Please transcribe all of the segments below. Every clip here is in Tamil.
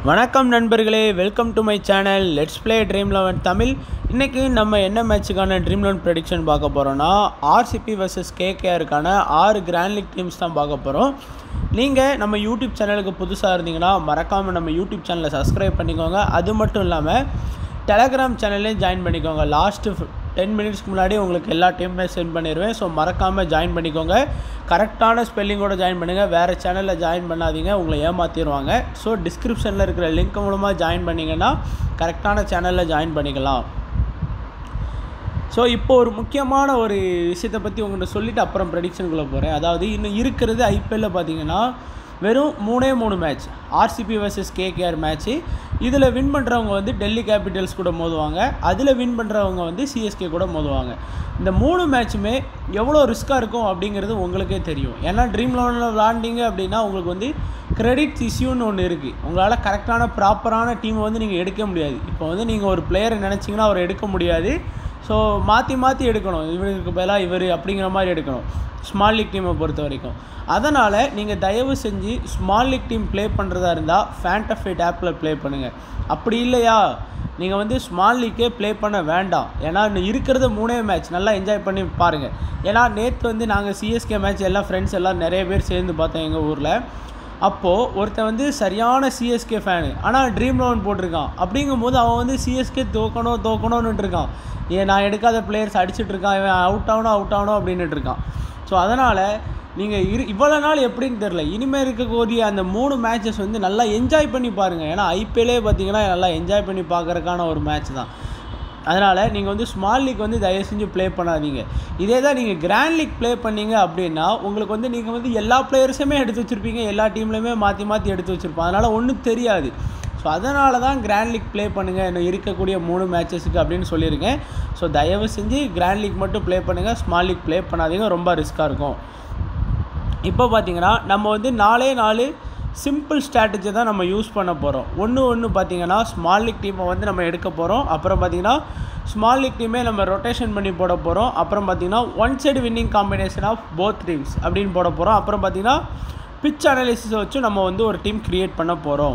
வணக்கம் நண்பர்களே welcome to my channel let's play Dream Eleven Tamil இன்றைக்கி நம்ம என்ன மேட்ச்சுக்கான ட்ரீம் லெவன் ப்ரெடிக்ஷன் பார்க்க போகிறோன்னா ஆர்சிபி வர்சஸ் கேகேஆருக்கான ஆறு கிராண்ட் லீக் டீம்ஸ் தான் பார்க்க போகிறோம் நீங்கள் நம்ம யூடியூப் சேனலுக்கு புதுசாக இருந்தீங்கன்னா மறக்காமல் நம்ம யூடியூப் சேனலை சப்ஸ்கிரைப் பண்ணிக்கோங்க அது மட்டும் இல்லாமல் டெலகிராம் சேனல்லையும் ஜாயின் பண்ணிக்கோங்க லாஸ்ட்டு டென் மினிட்ஸ்க்கு முன்னாடி உங்களுக்கு எல்லா டீமுமே சென்ட் பண்ணிடுவேன் ஸோ மறக்காமல் ஜாயின் பண்ணிக்கோங்க கரெக்டான ஸ்பெல்லிங்கோட ஜாயின் பண்ணுங்கள் வேறு சேனலில் ஜாயின் பண்ணாதீங்க உங்களை ஏமாற்றிடுவாங்க ஸோ டிஸ்கிரிப்ஷனில் இருக்கிற லிங்க் மூலமாக ஜாயின் பண்ணிங்கன்னா கரெக்டான சேனலில் ஜாயின் பண்ணிக்கலாம் ஸோ இப்போ ஒரு முக்கியமான ஒரு விஷயத்தை பற்றி உங்கள்கிட்ட சொல்லிவிட்டு அப்புறம் ப்ரெடிக்ஷனுக்குள்ளே போகிறேன் அதாவது இன்னும் இருக்கிறது ஐபிஎல்லில் பார்த்தீங்கன்னா வெறும் மூணே மூணு match RCB versus KKR match இதில் வின் பண்ணுறவங்க வந்து டெல்லி கேபிட்டல்ஸ் கூட மோதுவாங்க அதில் வின் பண்ணுறவங்க வந்து சிஎஸ்கே கூட மோதுவாங்க இந்த மூணு மேட்ச்சுமே எவ்வளோ ரிஸ்க்காக இருக்கும் அப்படிங்கிறது உங்களுக்கே தெரியும் ஏன்னா ட்ரீம் லெவனில் விளாண்டிங்க அப்படின்னா உங்களுக்கு வந்து கிரெடிட்ஸ் இஷ்யூன்னு ஒன்று இருக்குது உங்களால் கரெக்டான ப்ராப்பரான டீமை வந்து நீங்கள் எடுக்க முடியாது இப்போ வந்து நீங்கள் ஒரு பிளேயரை நினச்சிங்கன்னா அவர் எடுக்க முடியாது ஸோ மாற்றி மாற்றி எடுக்கணும் இவருக்கு பதிலாக இவர் அப்படிங்கிற மாதிரி எடுக்கணும் ஸ்மால் லீக் டீமை பொறுத்த வரைக்கும் அதனால் நீங்கள் தயவு செஞ்சு ஸ்மால் லீக் டீம் ப்ளே பண்ணுறதா இருந்தால் ஃபேண்டஃபைட் ஆப்பில் ப்ளே பண்ணுங்கள் அப்படி இல்லையா நீங்கள் வந்து ஸ்மால் லீக்கே ப்ளே பண்ண வேண்டாம் ஏன்னா இன்னும் இருக்கிறது மூணே மேட்ச் நல்லா என்ஜாய் பண்ணி பாருங்கள் ஏன்னா நேற்று வந்து நாங்கள் சிஎஸ்கே மேட்ச் எல்லாம் ஃப்ரெண்ட்ஸ் எல்லாம் நிறைய பேர் சேர்ந்து பார்த்தோம் எங்கள் ஊரில் அப்போது ஒருத்தன் வந்து சரியான சிஎஸ்கே ஃபேனு ஆனால் ட்ரீம் லெவன் போட்டிருக்கான் அப்படிங்கும்போது அவன் வந்து சிஎஸ்கே தோக்கணும் தோக்கணும்னு இருக்கான் ஏன் நான் எடுக்காத பிளேயர்ஸ் அடிச்சுட்டு இருக்கான் இவன் அவுட் ஆகணும் அவுட் ஆகணும் அப்படின்ட்டு இருக்கான் ஸோ அதனால் நீங்கள் இரு இவ்வளோ நாள் எப்படின்னு தெரில இனிமேல் இருக்கக்கூடிய அந்த மூணு மேட்சஸ் வந்து நல்லா என்ஜாய் பண்ணி பாருங்கள் ஏன்னா ஐபிஎல்லே பார்த்தீங்கன்னா நல்லா என்ஜாய் பண்ணி பார்க்குறக்கான ஒரு மேட்ச் தான் அதனால் நீங்கள் வந்து ஸ்மால் லீக் வந்து தயவு செஞ்சு ப்ளே பண்ணாதீங்க இதே தான் நீங்கள் கிராண்ட் லீக் ப்ளே பண்ணீங்க அப்படின்னா உங்களுக்கு வந்து நீங்கள் வந்து எல்லா பிளேயர்ஸுமே எடுத்து வச்சுருப்பீங்க எல்லா டீம்லேயுமே மாற்றி மாற்றி எடுத்து வச்சுருப்போம் அதனால் ஒன்றும் தெரியாது ஸோ அதனால தான் கிராண்ட் லீக் ப்ளே பண்ணுங்கள் இன்னும் இருக்கக்கூடிய மூணு மேட்சஸுக்கு அப்படின்னு சொல்லியிருக்கேன் ஸோ தயவு செஞ்சு கிராண்ட் லீக் மட்டும் ப்ளே பண்ணுங்கள் ஸ்மால் லீக் ப்ளே பண்ணாதீங்க ரொம்ப ரிஸ்க்காக இருக்கும் இப்போ பார்த்தீங்கன்னா நம்ம வந்து நாலே நாலு சிம்பிள் ஸ்ட்ராட்டஜி தான் நம்ம யூஸ் பண்ண போகிறோம் ஒன்று ஒன்று பார்த்தீங்கன்னா ஸ்மால் லீக் டீமை வந்து நம்ம எடுக்க போகிறோம் அப்புறம் பார்த்தீங்கன்னா ஸ்மால் லீக் டீமே நம்ம ரொட்டேஷன் பண்ணி போட போகிறோம் அப்புறம் பார்த்தீங்கன்னா one side winning combination of both teams அப்படின்னு போட போகிறோம் அப்புறம் பார்த்தீங்கன்னா பிச் அனாலிசிஸை வச்சு நம்ம வந்து ஒரு டீம் க்ரியேட் பண்ண போகிறோம்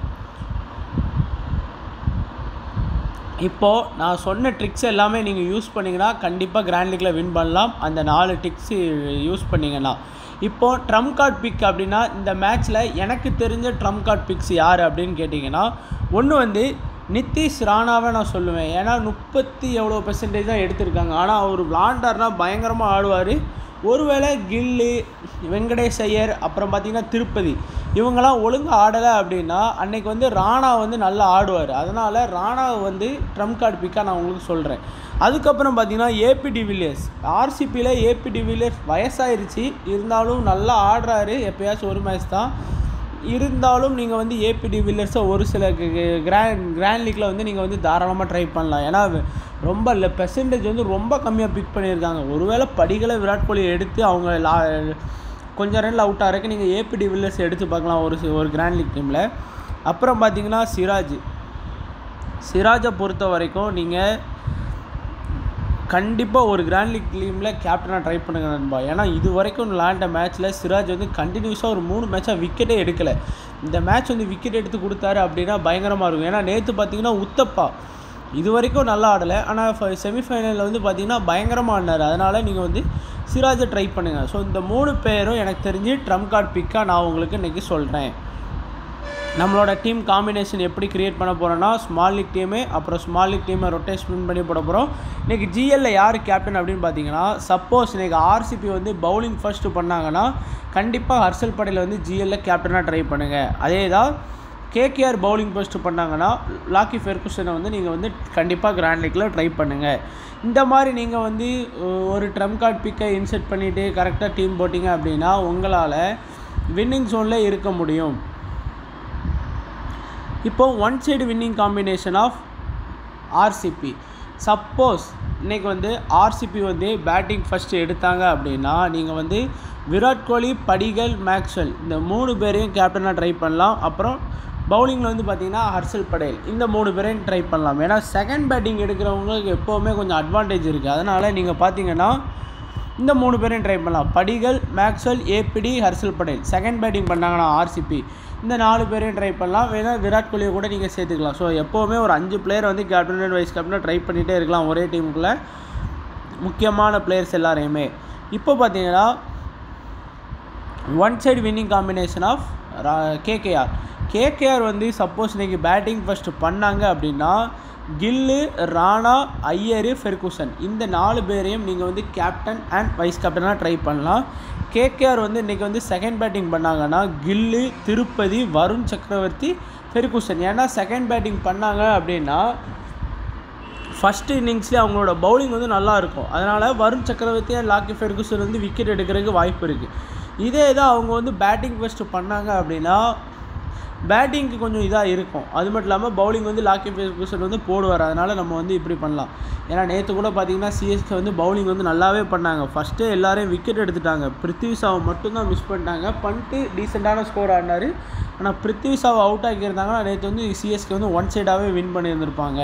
இப்போது நான் சொன்ன ட்ரிக்ஸ் எல்லாமே நீங்கள் யூஸ் பண்ணிங்கன்னா கண்டிப்பாக கிராண்ட் லீக்கில் வின் பண்ணலாம் அந்த நாலு ட்ரிக்ஸு யூஸ் பண்ணிங்கன்னா இப்போது ட்ரம் கார்ட் பிக் அப்படின்னா இந்த மேட்ச்சில் எனக்கு தெரிஞ்ச ட்ரம் கார்ட் பிக்ஸ் யார் அப்படின்னு கேட்டிங்கன்னா ஒன்று வந்து நிதிஷ் ராணாவை நான் சொல்லுவேன் ஏன்னா முப்பத்தி எவ்வளோ பெர்சன்டேஜ் தான் எடுத்திருக்காங்க ஆனால் அவர் விளாண்டார்னா பயங்கரமாக ஆடுவார் ஒருவேளை கில்லு வெங்கடேஷ் ஐயர் அப்புறம் பார்த்திங்கன்னா திருப்பதி இவங்கெல்லாம் ஒழுங்காக ஆடலை அப்படின்னா அன்னைக்கு வந்து ராணா வந்து நல்லா ஆடுவார் அதனால் ராணாவை வந்து ட்ரம் கார்டு பிக்காக நான் உங்களுக்கு சொல்கிறேன் அதுக்கப்புறம் பார்த்தீங்கன்னா ஏபி டிவிலியர்ஸ் ஆர்சிபியில் ஏபி டிவிலியர்ஸ் வயசாயிருச்சு இருந்தாலும் நல்லா ஆடுறாரு எப்போயாச்சும் ஒரு மேட்ச் தான் இருந்தாலும் நீங்கள் வந்து ஏபி டிவிலியர்ஸை ஒரு சில கிராண்ட் கிராண்ட் லீக்கில் வந்து நீங்கள் வந்து தாராளமாக ட்ரை பண்ணலாம் ஏன்னா ரொம்ப இல்லை பெர்சன்டேஜ் வந்து ரொம்ப கம்மியாக பிக் பண்ணியிருக்காங்க ஒருவேளை படிகளை விராட் கோலி எடுத்து அவங்க லா கொஞ்சம் ரனில் அவுட் ஆகிறக்கு நீங்கள் ஏபி டிவிலியர்ஸ் எடுத்து பார்க்கலாம் ஒரு ஒரு கிராண்ட் லீக் டீமில் அப்புறம் பார்த்தீங்கன்னா சிராஜ் சிராஜை பொறுத்த வரைக்கும் நீங்கள் கண்டிப்பாக ஒரு கிராண்ட் லீக் டீமில் கேப்டனாக ட்ரை பண்ணுங்க நண்பா ஏன்னா இது வரைக்கும் விளாண்ட மேட்ச்சில் சிராஜ் வந்து கண்டினியூஸாக ஒரு மூணு மேட்சாக விக்கெட்டே எடுக்கலை இந்த மேட்ச் வந்து விக்கெட் எடுத்து கொடுத்தாரு அப்படின்னா பயங்கரமாக இருக்கும் ஏன்னா நேற்று பார்த்தீங்கன்னா உத்தப்பா இது வரைக்கும் நல்லா ஆடலை ஆனால் செமிஃபைனலில் வந்து பார்த்தீங்கன்னா பயங்கரமாக ஆடினார் அதனால் நீங்கள் வந்து சிராஜை ட்ரை பண்ணுங்கள் ஸோ இந்த மூணு பேரும் எனக்கு தெரிஞ்சு ட்ரம் கார்டு பிக்காக நான் உங்களுக்கு இன்றைக்கி சொல்கிறேன் நம்மளோட டீம் காம்பினேஷன் எப்படி க்ரியேட் பண்ண போகிறோன்னா ஸ்மால் லீக் டீமு அப்புறம் ஸ்மால் லீக் டீமை ரொட்டேஷன் பண்ணி போட போகிறோம் இன்றைக்கி ஜிஎல்ல யார் கேப்டன் அப்படின்னு பார்த்தீங்கன்னா சப்போஸ் இன்றைக்கி ஆர்சிபி வந்து பவுலிங் ஃபஸ்ட்டு பண்ணாங்கன்னா கண்டிப்பாக ஹர்ஷல் படேல் வந்து ஜிஎல்ல கேப்டனாக ட்ரை பண்ணுங்கள் அதே தான் கேகேஆர் பவுலிங் ஃபஸ்ட்டு பண்ணாங்கன்னா லாக்கி ஃபெர்குசனை வந்து நீங்கள் வந்து கண்டிப்பாக கிராண்ட் லீக்கில் ட்ரை பண்ணுங்கள் இந்த மாதிரி நீங்கள் வந்து ஒரு ட்ரம் கார்டு பிக்கை இன்செர்ட் பண்ணிவிட்டு கரெக்டாக டீம் போட்டிங்க அப்படின்னா உங்களால் வின்னிங் ஜோனில் இருக்க முடியும் இப்போ one side winning combination of RCB suppose இன்றைக்கி வந்து ஆர்சிபி வந்து பேட்டிங் ஃபஸ்ட்டு எடுத்தாங்க அப்படின்னா நீங்கள் வந்து விராட் கோலி படிகள் மேக்ஸ்வெல் இந்த மூணு பேரையும் கேப்டனாக ட்ரை பண்ணலாம் அப்புறம் பவுலிங்கில் வந்து பார்த்தீங்கன்னா ஹர்ஷல் படேல் இந்த மூணு பேரையும் ட்ரை பண்ணலாம் ஏன்னா செகண்ட் பேட்டிங் எடுக்கிறவங்களுக்கு எப்போவுமே கொஞ்சம் அட்வான்டேஜ் இருக்குது அதனால் நீங்கள் பார்த்தீங்கன்னா இந்த மூணு பேரையும் ட்ரை பண்ணலாம் Padikkal Maxwell ABD Harshal Patel second batting பண்ணாங்கன்னா ஆர்சிபி இந்த நாலு பேரையும் ட்ரை பண்ணலாம் வேணா விராட் கோலியை கூட நீங்கள் சேர்த்துக்கலாம் ஸோ எப்போவுமே ஒரு அஞ்சு பிளேயர் வந்து கேப்டன் அண்ட் வைஸ் கேப்டனாக ட்ரை பண்ணிகிட்டே இருக்கலாம் ஒரே டீமுக்குள்ளே முக்கியமான பிளேயர்ஸ் எல்லாரையுமே இப்போ பார்த்தீங்கன்னா one side winning combination of KKR KKR வந்து சப்போஸ் இன்றைக்கி பேட்டிங் ஃபஸ்ட்டு பண்ணாங்க அப்படின்னா கில்லு ராணா ஐயரு ஃபெர்குசன் இந்த நாலு பேரையும் நீங்கள் வந்து கேப்டன் அண்ட் வைஸ் கேப்டனாக ட்ரை பண்ணலாம் கேகேஆர் வந்து இன்றைக்கி வந்து செகண்ட் பேட்டிங் பண்ணாங்கன்னா கில்லு திருப்பதி வருண் சக்கரவர்த்தி ஃபெர்குசன் ஏன்னா செகண்ட் பேட்டிங் பண்ணாங்க அப்படின்னா ஃபஸ்ட்டு இன்னிங்ஸ்லேயே அவங்களோட பவுலிங் வந்து நல்லா இருக்கும் அதனால் Varun Chakravarthy and Lockie Ferguson வந்து விக்கெட் எடுக்கிறதுக்கு வாய்ப்பு இருக்குது இதே தான் அவங்க வந்து பேட்டிங் ஃபஸ்ட்டு பண்ணாங்க அப்படின்னா பேட்டிங்க்கு கொஞ்சம் இதாக இருக்கும் அது மட்டும் இல்லாமல் பவுலிங் வந்து லாக்கி ஃபெர்குசன் வந்து போடுவார் அதனால் நம்ம வந்து இப்படி பண்ணலாம் ஏன்னா நேற்று கூட பார்த்தீங்கன்னா சிஎஸ்கே வந்து பவுலிங் வந்து நல்லாவே பண்ணாங்க ஃபஸ்ட்டு எல்லாரையும் விக்கெட் எடுத்துட்டாங்க பிருத்வி சாவை மட்டும்தான் மிஸ் பண்ணிட்டாங்க பண்ணிட்டு டீசெண்டான ஸ்கோர் ஆடினார் ஆனால் பிருத்வி சாவை அவுட் ஆக்கியிருந்தாங்கன்னா நேற்று வந்து சிஎஸ்கே வந்து ஒன் சைடாகவே வின் பண்ணியிருந்திருப்பாங்க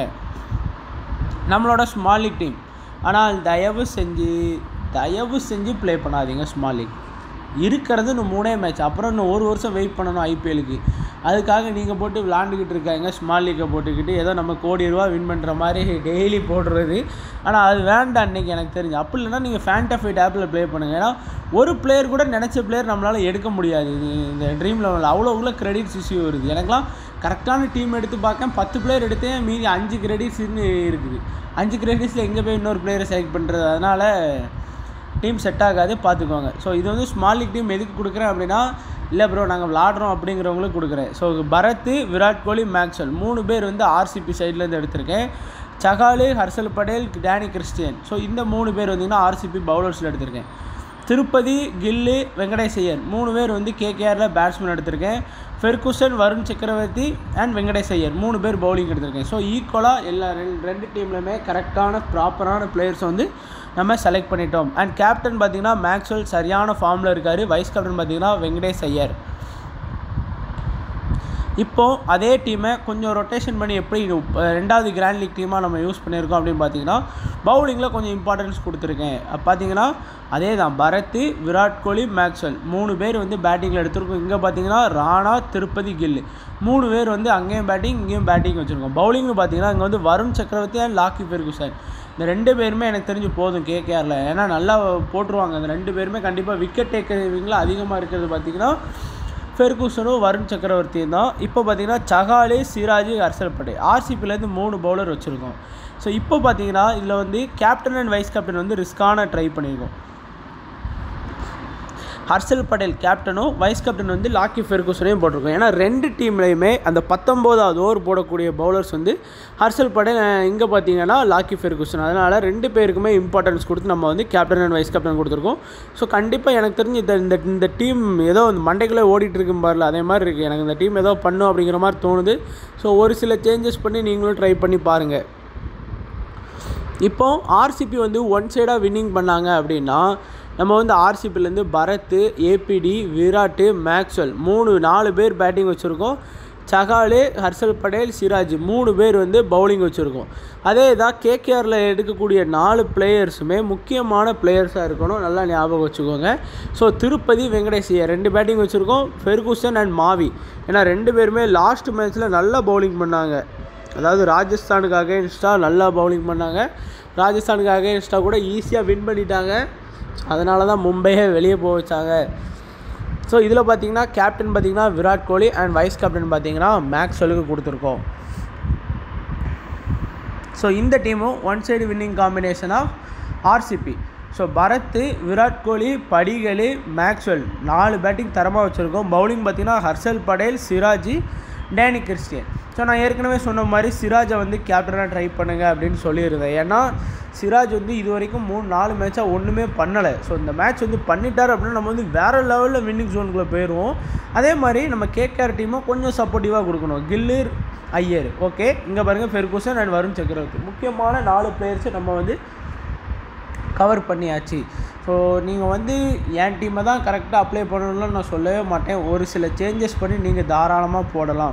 நம்மளோட ஸ்மால் லீக் டீம் ஆனால் தயவு செஞ்சு தயவு செஞ்சு ப்ளே பண்ணாதீங்க ஸ்மால் லீக் இருக்கிறது இன்னும் மூணே மேட்ச் அப்புறம் இன்னும் ஒரு வருஷம் வெயிட் பண்ணணும் ஐபிஎலுக்கு அதுக்காக நீங்கள் போட்டு விளாண்டுக்கிட்டு இருக்காங்க ஸ்மால் லீக்கை போட்டுக்கிட்டு ஏதோ நம்ம கோடி ரூபா வின் பண்ணுற மாதிரி டெய்லி போடுறது ஆனால் அது வேண்டாம் அன்றைக்கி எனக்கு தெரிஞ்சு அப்படி இல்லைன்னா நீங்கள் ஃபேண்டஃபைட் ஆப்பில் ப்ளே பண்ணுங்கள் ஏன்னா ஒரு பிளேயர் கூட நினச்ச பிளேயர் நம்மளால் எடுக்க முடியாது இது இந்த ட்ரீம் லெவலில் அவ்வளோ உள்ள கிரெடிட்ஸ் இஷ்யூ வருது எனக்குலாம் கரெக்டான டீம் எடுத்து பார்க்க பத்து பிளேயர் எடுத்தேன் மீதி அஞ்சு கிரெடிட்ஸ்னு இருக்குது அஞ்சு கிரெடிட்ஸில் எங்கே போய் இன்னொரு பிளேயரை செலக்ட் பண்ணுறது அதனால் டீம் செட் ஆகாது பார்த்துக்கோங்க ஸோ இது வந்து ஸ்மால் லீக் டீம் எதுக்கு கொடுக்குறேன் அப்படின்னா இல்லை ப்ரோ நாங்கள் விளாட்றோம் அப்படிங்கிறவங்களுக்கு கொடுக்குறேன் ஸோ பரத் விராட் கோலி மேக்ஸ்வெல் மூணு பேர் வந்து ஆர்சிபி சைட்லேருந்து எடுத்திருக்கேன் Chahal Harshal Patel Danny Christian so இந்த மூணு பேர் வந்தீங்கன்னா ஆர்சிபி பவுலர்ஸில் எடுத்திருக்கேன் திருப்பதி கில்லு வெங்கடேஷ் ஐயர் மூணு பேர் வந்து கேகேஆரில் பேட்ஸ்மேன் எடுத்திருக்கேன் ஃபெர்குசன் வருண் சக்கரவர்த்தி அண்ட் வெங்கடேஷ் ஐயர் மூணு பேர் பவுலிங் எடுத்திருக்கேன் ஸோ ஈக்குவலாக எல்லா ரெண்டு ரெண்டு டீம்லையுமே கரெக்டான ப்ராப்பரான பிளேயர்ஸ் வந்து நம்ம செலக்ட் பண்ணிட்டோம் அண்ட் கேப்டன் பார்த்தீங்கன்னா மேக்ஸ்வெல் சரியான ஃபார்மில் இருக்கார் வைஸ் கேப்டன் பார்த்தீங்கன்னா வெங்கடேஷ் ஐயர் இப்போது அதே டீமை கொஞ்சம் ரொட்டேஷன் பண்ணி எப்படி ரெண்டாவது கிராண்ட் லீக் டீமாக நம்ம யூஸ் பண்ணியிருக்கோம் அப்படின்னு பார்த்தீங்கன்னா பவுலிங்கில் கொஞ்சம் இம்பார்ட்டன்ஸ் கொடுத்துருக்கேன் பார்த்தீங்கன்னா அதே தான் பரத் விராட் கோலி மேக்ஸ்வெல் மூணு பேர் வந்து பேட்டிங்கில் எடுத்திருக்கோம் இங்கே பார்த்தீங்கன்னா ராணா திருப்பதி கில்லு மூணு பேர் வந்து அங்கேயும் பேட்டிங் இங்கேயும் பேட்டிங் வச்சுருக்கோம் பவுலிங்னு பார்த்தீங்கன்னா இங்கே வந்து Varun Chakravarthy and Lockie Ferguson இந்த ரெண்டு பேருமே எனக்கு தெரிஞ்சு போதும் கேகேஆரில் ஏன்னா நல்லா போட்டுருவாங்க இந்த ரெண்டு பேருமே கண்டிப்பாக விக்கெட் டேக்கரிங்கில் அதிகமாக இருக்கிறது பார்த்தீங்கன்னா ஃபெர்கூசனும் வருண் சக்கரவர்த்தியும் தான் இப்போ பார்த்தீங்கன்னா சகாலி சிராஜ் ஹர்ஷல் பட்டேல் ஆர்சிபிலேருந்து மூணு பவுலர் வச்சுருக்கோம் ஸோ இப்போ பார்த்தீங்கன்னா இதில் வந்து கேப்டன் அண்ட் வைஸ் கேப்டன் வந்து ரிஸ்க்கான ட்ரை பண்ணியிருக்கோம் ஹர்ஷல் பட்டேல் கேப்டனும் வைஸ் கேப்டன் வந்து லாக்கி ஃபெர்கூசனையும் போட்டிருக்கோம் ஏன்னா ரெண்டு டீம்லையுமே அந்த பத்தொம்போதாவது ஓவர் போடக்கூடிய பவுலர்ஸ் வந்து ஹர்ஷல் பட்டேல் இங்கே பார்த்தீங்கன்னா லாக்கி ஃபெர்கூசன் அதனால் ரெண்டு பேருக்குமே இம்பார்ட்டன்ஸ் கொடுத்து நம்ம வந்து கேப்டன் அண்ட் வைஸ் கேப்டன் கொடுத்துருக்கோம் ஸோ கண்டிப்பாக எனக்கு தெரிஞ்சு இந்த இந்த இந்த டீம் ஏதோ இந்த மண்டைக்குள்ளே ஓடிட்டு இருக்கும் பாருல அதே மாதிரி இருக்குது எனக்கு இந்த டீம் ஏதோ பண்ணும் அப்படிங்கிற மாதிரி தோணுது ஸோ ஒரு சில சேஞ்சஸ் பண்ணி நீங்களும் ட்ரை பண்ணி பாருங்கள் இப்போ ஆர்சிபி வந்து ஒன் சைடாக வின்னிங் பண்ணாங்க அப்படின்னா நம்ம வந்து ஆர்சிபிலேருந்து பரத் ஏபிடி விராட்டு மேக்ஸ்வெல் மூணு நாலு பேர் பேட்டிங் வச்சுருக்கோம் சகாலு ஹர்ஷல் படேல் சிராஜ் மூணு பேர் வந்து பவுலிங் வச்சுருக்கோம் அதே தான் கேகேஆரில் எடுக்கக்கூடிய நாலு பிளேயர்ஸுமே முக்கியமான பிளேயர்ஸாக இருக்கணும் நல்லா ஞாபகம் வச்சுக்கோங்க ஸோ திருப்பதி வெங்கடேஷியா ரெண்டு பேட்டிங் வச்சுருக்கோம் ஃபெர்கூசன் அண்ட் மாவி ஏன்னா ரெண்டு பேருமே லாஸ்ட் மேட்ச்சில் நல்லா பவுலிங் பண்ணாங்க அதாவது ராஜஸ்தானுக்கு அகேன்ஸ்டாக நல்லா பவுலிங் பண்ணாங்க ராஜஸ்தானுக்கு அகேன்ஸ்டாக கூட ஈஸியாக வின் பண்ணிட்டாங்க அதனால தான் மும்பையே வெளியே போக வச்சாங்க ஸோ இதில் பார்த்தீங்கன்னா கேப்டன் பார்த்தீங்கன்னா Virat Kohli and vice captain பார்த்தீங்கன்னா மேக்ஸ்வெலுக்கு கொடுத்துருக்கோம் ஸோ இந்த டீமும் one side winning combination of RCB so Bharat Virat Kohli Padikkal Maxwell நாலு பேட்டிங் தரமாக வச்சுருக்கோம் பவுலிங் பார்த்தீங்கன்னா Harshal Patel Siraj Danny Christian so நான் ஏற்கனவே சொன்ன மாதிரி சிராஜை வந்து கேப்டனாக ட்ரை பண்ணுங்கள் அப்படின்னு சொல்லியிருந்தேன் ஏன்னா சிராஜ் வந்து இது வரைக்கும் மூணு நாலு மேட்சாக ஒன்றுமே பண்ணலை ஸோ இந்த மேட்ச் வந்து பண்ணிட்டார் அப்படின்னா நம்ம வந்து வேறு லெவலில் வின்னிங் ஜோனுக்குள்ளே போயிடுவோம் அதே மாதிரி நம்ம கேகேஆர் டீமும் கொஞ்சம் சப்போர்ட்டிவாக கொடுக்கணும் கில்லர் ஐயர் ஓகே இங்கே பாருங்கள் ஃபெர்கூசன் அண்ட் வருண் சக்கரவர்த்தி முக்கியமான நாலு பிளேயர்ஸை நம்ம வந்து கவர் பண்ணியாச்சு ஸோ நீங்கள் வந்து என் டீமை தான் கரெக்டாக அப்ளை பண்ணணும்னு நான் சொல்லவே மாட்டேன் ஒரு சில சேஞ்சஸ் பண்ணி நீங்கள் தாராளமாக போடலாம்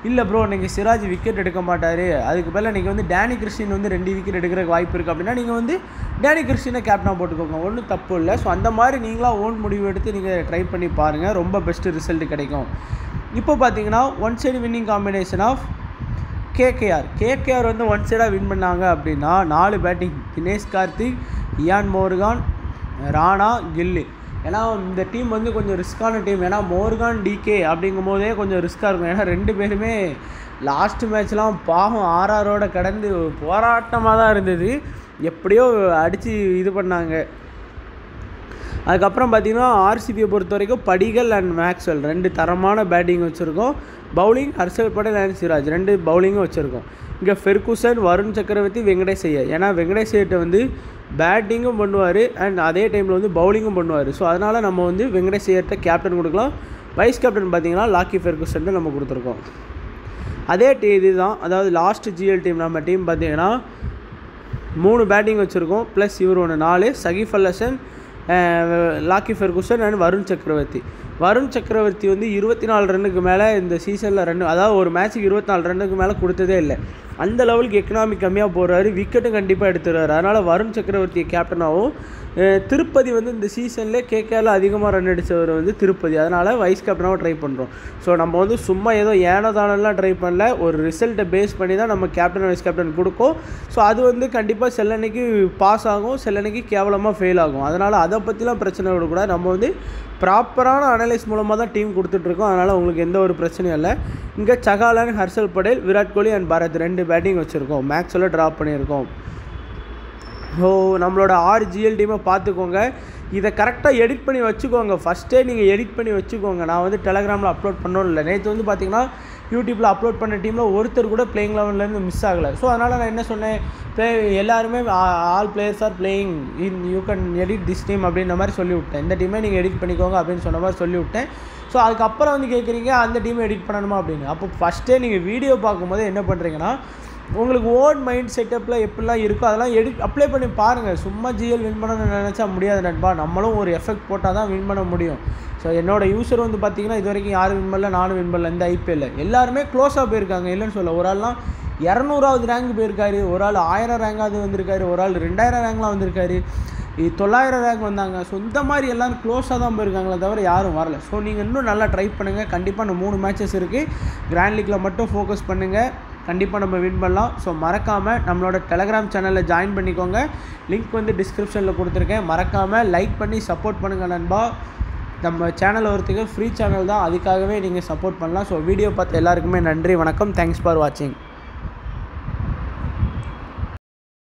இல்லை ப்ரோ நீங்கள் சிராஜ் விக்கெட் எடுக்க மாட்டார் அதுக்கு பதிலாக நீங்கள் வந்து டேனி கிறிஸ்டின் வந்து ரெண்டு விக்கெட் எடுக்கிறதுக்கு வாய்ப்பு இருக்குது அப்படின்னா நீங்கள் வந்து டேனி கிறிஸ்டினை கேப்டனாக போட்டுக்கோங்க ஒன்றும் தப்பு இல்லை ஸோ அந்த மாதிரி நீங்களாக ஓன் முடிவு எடுத்து நீங்கள் ட்ரை பண்ணி பாருங்கள் ரொம்ப பெஸ்ட்டு ரிசல்ட் கிடைக்கும் இப்போ பார்த்தீங்கன்னா one side winning combination of KKR KKR வந்து ஒன் சைடாக வின் பண்ணாங்க அப்படின்னா நாலு batting Dinesh Karthik Eoin Morgan Rana Gill ஏன்னா இந்த டீம் வந்து கொஞ்சம் ரிஸ்க்கான டீம் ஏன்னா மோர்கான் டிகே அப்படிங்கும் போதே கொஞ்சம் ரிஸ்க்காக இருக்கும் ஏன்னா ரெண்டு பேருமே லாஸ்ட் மேட்ச்லாம் பாவம் ஆர்ஆரோட கடந்து போராட்டமாக தான் இருந்தது எப்படியோ அடித்து இது பண்ணாங்க அதுக்கப்புறம் பார்த்தீங்கன்னா ஆர்சிபியை பொறுத்த வரைக்கும் படிகள் அண்ட் மேக்ஸ்வெல் ரெண்டு தரமான பேட்டிங் வச்சுருக்கோம் பவுலிங் ஹர்ஷல் பட்டேல் அண்ட் சிராஜ் ரெண்டு பவுலிங்கும் வச்சுருக்கோம் இங்கே ஃபெர்குசன் வருண் சக்கரவர்த்தி வெங்கடேஷ் ஐயர் ஏன்னா வெங்கடேஷ் ஐயர்கிட்ட வந்து பேட்டிங்கும் பண்ணுவார் அண்ட் அதே டைமில் வந்து பவுலிங்கும் பண்ணுவார் ஸோ அதனால் நம்ம வந்து வெங்கடேஷ் ஐயர்கிட்ட கேப்டன் கொடுக்கலாம் வைஸ் கேப்டன் பார்த்தீங்கன்னா லாக்கி ஃபெர்குசன் நம்ம கொடுத்துருக்கோம் அதே டீ இதுதான் அதாவது லாஸ்ட் ஜிஎல் டீம் நம்ம டீம் பார்த்தீங்கன்னா மூணு பேட்டிங் வச்சுருக்கோம் ப்ளஸ் இவர் ஒன்று நாலு Shakib Al Hasan Lockie Ferguson and Varun Chakravarthy Varun சக்கரவர்த்தி வந்து இருபத்தி நாலு ரன்னுக்கு மேலே இந்த சீசனில் ரன் அதாவது ஒரு மேட்ச்சுக்கு இருபத்தி நாலு ரன்னுக்கு மேலே கொடுத்ததே இல்லை அந்த லெவலுக்கு எக்கனாமிக் கம்மியாக போடுறாரு விக்கெட்டும் கண்டிப்பாக எடுத்துடுறாரு அதனால் வருண் சக்கரவர்த்தியை கேப்டனாகவும் திருப்பதி வந்து இந்த சீசன்லேயே கேகேல அதிகமாக ரன் அடித்தவர் வந்து திருப்பதி அதனால் வைஸ் கேப்டனாகவும் ட்ரை பண்ணுறோம் ஸோ நம்ம வந்து சும்மா ஏதோ ஏனோ தானெல்லாம் ட்ரை பண்ணல ஒரு ரிசல்ட்டை பேஸ் பண்ணி தான் நம்ம கேப்டன் வைஸ் கேப்டன் கொடுக்கும் ஸோ அது வந்து கண்டிப்பாக செல்லன்னைக்கு பாஸ் ஆகும் செல்லன்னைக்கு கேவலமாக ஃபெயில் ஆகும் அதனால் அதை பற்றிலாம் பிரச்சனை விடக்கூடாது நம்ம வந்து ப்ராப்பரான அனலைஸ் மூலமாக தான் டீம் கொடுத்துட்ருக்கோம் அதனால் உங்களுக்கு எந்த ஒரு பிரச்சனையும் இல்லை இங்கே சகாலன் ஹர்ஷல் படேல் விராட் கோலி அண்ட் பாரத் ரெண்டு பேட்டிங் வச்சுருக்கோம் மேக்ஸில் ட்ராப் பண்ணியிருக்கோம் ஸோ நம்மளோட ஆறு ஜிஎல் டீமை பார்த்துக்கோங்க இதை கரெக்டாக எடிட் பண்ணி வச்சுக்கோங்க ஃபஸ்ட்டே நீங்கள் எடிட் பண்ணி வச்சுக்கோங்க நான் வந்து டெலகிராமில் அப்லோட் பண்ணணும் இல்லை நேற்று வந்து பார்த்தீங்கன்னா யூடியூப்பில் அப்லோட் பண்ண டீமில் ஒருத்தர் கூட பிளேயிங் லெவன்லேருந்து மிஸ் ஆகலை ஸோ அதனால் நான் என்ன சொன்னேன் ப்ளே எல்லாருமே all players are playing in you can edit this team அப்படின்ற மாதிரி சொல்லி விட்டேன் இந்த டீமே நீங்கள் எடிட் பண்ணிக்கோங்க அப்படின்னு சொன்ன மாதிரி சொல்லி விட்டேன் ஸோ அதுக்கப்புறம் வந்து கேட்குறீங்க அந்த டீமை எடிட் பண்ணணுமா அப்படின்னு அப்போ ஃபஸ்ட்டே நீங்கள் வீடியோ பார்க்கும்போது என்ன பண்ணுறீங்கன்னா உங்களுக்கு ஓன் மைண்ட் செட்டப்பில் எப்படிலாம் இருக்கோ அதெல்லாம் எடி அப்ளை பண்ணி பாருங்கள் சும்மா ஜிஎல் வின் பண்ணணும்னு நினச்சா முடியாது நண்பா நம்மளும் ஒரு எஃபெக்ட் போட்டால் தான் வின் பண்ண முடியும் ஸோ என்னோடய யூசர் வந்து பார்த்தீங்கன்னா இது வரைக்கும் யாரும் வின் பண்ணல நானும் வின் பண்ணல இந்த ஐபிஎல்ல எல்லாருமே க்ளோஸாக போயிருக்காங்க இல்லைன்னு சொல்ல ஒரு ஆள்லாம் இரநூறாவது ரேங்க் போயிருக்காரு ஒரு ஆள் ஆயிரம் ரேங்காவது வந்திருக்காரு ஒரு ஆள் ரெண்டாயிரம் ரேங்க்லாம் வந்திருக்காரு தொள்ளாயிரம் ரேங்க் வந்தாங்க ஸோ இந்த மாதிரி எல்லோரும் க்ளோஸாக தான் போயிருக்காங்களே தவிர யாரும் வரல ஸோ நீங்கள் இன்னும் நல்லா ட்ரை பண்ணுங்கள் கண்டிப்பாக இந்த மூணு மேட்சஸ் இருக்குது கிராண்ட் லீக்கில் மட்டும் ஃபோக்கஸ் பண்ணுங்கள் கண்டிப்பாக நம்ம வின் பண்ணலாம் ஸோ மறக்காமல் நம்மளோட டெலகிராம் சேனலில் ஜாயின் பண்ணிக்கோங்க லிங்க் வந்து டிஸ்கிரிப்ஷனில் கொடுத்துருக்கேன் மறக்காமல் லைக் பண்ணி சப்போர்ட் பண்ணுங்கள் நண்பா நம்ம சேனல் ஒருத்தருக்கு ஃப்ரீ சேனல் தான் அதுக்காகவே நீங்கள் சப்போர்ட் பண்ணலாம் ஸோ வீடியோ பார்த்து எல்லாருக்குமே நன்றி வணக்கம் தேங்க்ஸ் ஃபார் வாட்சிங்